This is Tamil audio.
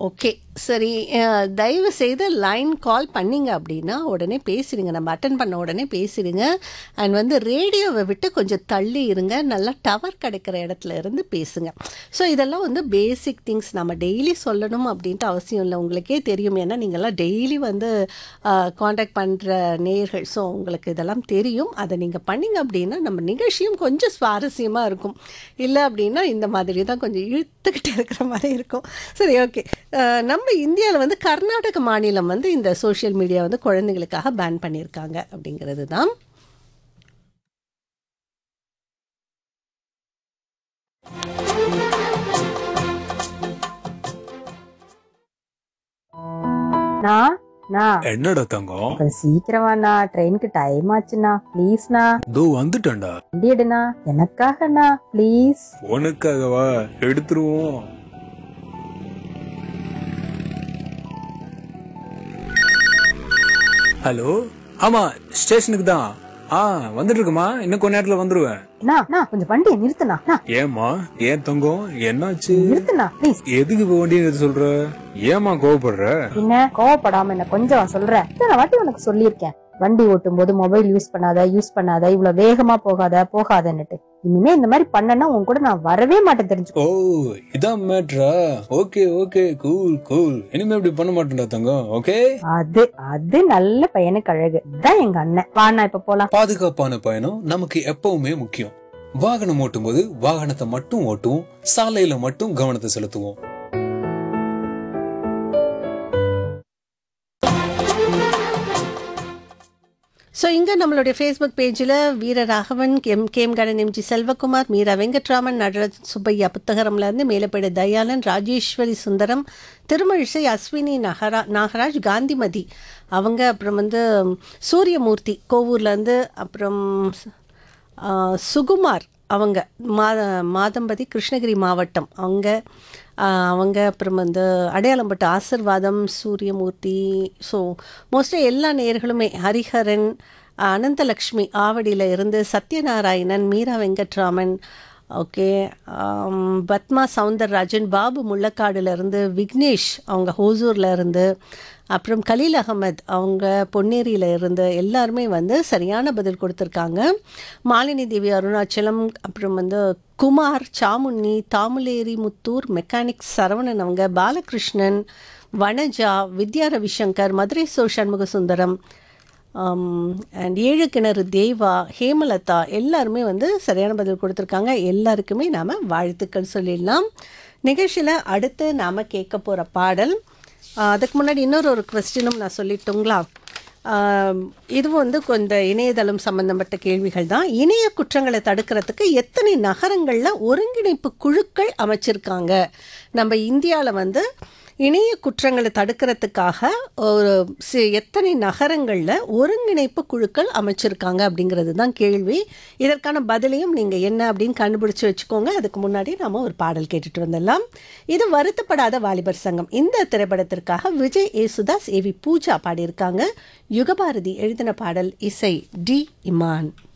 ஓகே சரி அஹ், தயவு செய்து லைன் கால் பண்ணீங்க அப்படின்னா உடனே பேசிடுங்க நம்ம அட்டன் பண்ண உடனே பேசிடுங்க அண்ட் வந்து ரேடியோவை விட்டு கொஞ்சம் தள்ளி இருங்க நல்லா டவர் கிடைக்கிற இடத்துல இருந்து பேசுங்க ஸோ இதெல்லாம் வந்து பேசிக் திங்ஸ் நம்ம டெய்லி சொல்லணும் அப்படின்ட்டு அவசியம் இல்லை உங்களுக்கே தெரியும் ஏன்னா நீங்கள்லாம் டெய்லி வந்து காண்டாக்ட் பண்ணுற நேர்கள் ஸோ உங்களுக்கு இதெல்லாம் தெரியும் அதை நீங்கள் பண்ணீங்க அப்படின்னா நம்ம நிகழ்ச்சியும் கொஞ்சம் சுவாரஸ்யமாக இருக்கும் இல்லை அப்படின்னா இந்த மாதிரி தான் கொஞ்சம் இழுத்துக்கிட்டு இருக்கிற மாதிரி இருக்கும் சரி ஓகே நம்ம இந்தியாவில் வந்து கர்நாடக மாநிலம் வந்து இந்த சோஷியல் மீடியா வந்து குழந்தைங்களுக்காக பேன் பண்ணியிருக்காங்க அப்படிங்கிறது தான் நா நா என்னடா தங்கம் கொஞ்சம் சீக்கிரமாண்ணா ட்ரெயினுக்கு டைம் ஆச்சுண்ணா ப்ளீஸ்ண்ணா தோ வந்துட்டேன்டா வண்டி எடுண்ணா எனக்காகண்ணா ப்ளீஸ் உனக்காகவா எடுத்துருவோம் ஹலோ ஆமா ஸ்டேஷனுக்கு தான் ஆ வந்துட்டு இருக்குமா இன்னும் கொஞ்ச நேரத்துல வந்துருவேன் அண்ணா அண்ணா கொஞ்சம் வண்டியை நிறுத்துண்ணா அண்ணா, ஏமா ஏன் தங்கம் என்னாச்சு நிறுத்துண்ணா ப்ளீஸ் எதுக்கு இப்ப வண்டியை நிறுத்த சொல்ற ஏமா கோவப்படுற என்ன கோவப்படாம என்ன கொஞ்சம் சொல்றேன் இத்தனை வாட்டி உனக்கு சொல்லியிருக்கேன் வண்டி ஓட்டும் போது மொபைல் யூஸ் பண்ணாத யூஸ் பண்ணாத இவ்வளவு வேகமா போகாத போகாதன்னுட்டு இனிமே இந்த மாதிரி பண்ணனா உன் கூட நான் வரவே மாட்டேன் தெரிஞ்சுக்கோ ஓ இதான் மேட்ரா ஓகே ஓகே கூல் கூல் இனிமே இப்படி பண்ண மாட்டேன்டா தங்கம் ஓகே அது அது நல்ல பையனுக்கு அழகு இதான் எங்க அண்ணன் வாண்ணா இப்ப போலாம் பாதுகாப்பான பயணம் நமக்கு எப்பவுமே முக்கியம் வாகனம் ஓட்டும்போது வாகனத்தை மட்டும் ஓட்டுவோம் சாலையில மட்டும் கவனத்தை செலுத்துவோம் ஸோ இங்கே நம்மளுடைய ஃபேஸ்புக் பேஜில் வீர ராகவன் கேம் கேம்கடன் எம்ஜி செல்வகுமார் மீரா வெங்கட்ராமன் நடராஜ் சுப்பையா புத்தகரம்லேருந்து மேலப்பேடு தயாளன் ராஜேஸ்வரி சுந்தரம் திருமழிசை அஸ்வினி நகரா நாகராஜ் காந்திமதி அவங்க அப்புறம் வந்து சூரியமூர்த்தி கோவூர்லேருந்து அப்புறம் ஆ, சுகுமார் அவங்க மா மாதம்பதி கிருஷ்ணகிரி மாவட்டம் அவங்க ஆ, அவங்க அப்புறம் வந்து அடையாளம்பட்டு ஆசிர்வாதம் சூரியமூர்த்தி ஸோ மோஸ்ட்லி எல்லா நேயர்களுமே ஹரிஹரன் அனந்தலக்ஷ்மி ஆவடியில் இருந்து சத்யநாராயணன் மீரா வெங்கட்ராமன் ஓகே ஆம், பத்மா சவுந்தரராஜன் பாபு முள்ளக்காடுல இருந்து விக்னேஷ் அவங்க ஹோசூர்ல இருந்து அப்புறம் கலீல் அகமது அவங்க பொன்னேரியில இருந்து எல்லாருமே வந்து சரியான பதில் கொடுத்துருக்காங்க மாலினி தேவி அருணாச்சலம் அப்புறம் வந்து குமார் சாமுண்ணி தாமுலேரி முத்தூர் மெக்கானிக் சரவணன் அவங்க பாலகிருஷ்ணன் வனஜா வித்யா ரவிசங்கர் மதுரை சோ சண்முக சுந்தரம் அண்ட் ஏழு கிணறு தேவா ஹேமலதா எல்லாருமே வந்து சரியான பதில் கொடுத்துருக்காங்க எல்லாருக்குமே நாம் வாழ்த்துக்கள் சொல்லிடலாம் நிகழ்ச்சியில் அடுத்து நாம் கேட்க போகிற பாடல் ஆஹ் அதுக்கு முன்னாடி இன்னொரு ஒரு கொஸ்டினும் நான் சொல்லிட்டுங்களா ஆம், இதுவும் வந்து கொஞ்சம் இணையதளம் சம்பந்தப்பட்ட கேள்விகள் தான் இணைய குற்றங்களை தடுக்கிறதுக்கு எத்தனை நகரங்களில் ஒருங்கிணைப்பு குழுக்கள் அமைச்சிருக்காங்க நம்ம இந்தியாவில் வந்து இணைய குற்றங்களை தடுக்கிறதுக்காக ஒரு சி- எத்தனை நகரங்களில் ஒருங்கிணைப்பு குழுக்கள் அமைச்சிருக்காங்க அப்படிங்கிறது தான் கேள்வி இதற்கான பதிலையும் நீங்கள் என்ன அப்படின்னு கண்டுபிடிச்சு வச்சுக்கோங்க அதுக்கு முன்னாடி நாம ஒரு பாடல் கேட்டுட்டு வந்துடலாம் இது வருத்தப்படாத வாலிபர் சங்கம் இந்த திரைப்படத்திற்காக விஜய் ஏசுதாஸ் ஏவி பூஜா பாடியிருக்காங்க யுகபாரதி எழுதின பாடல் இசை டி இமான்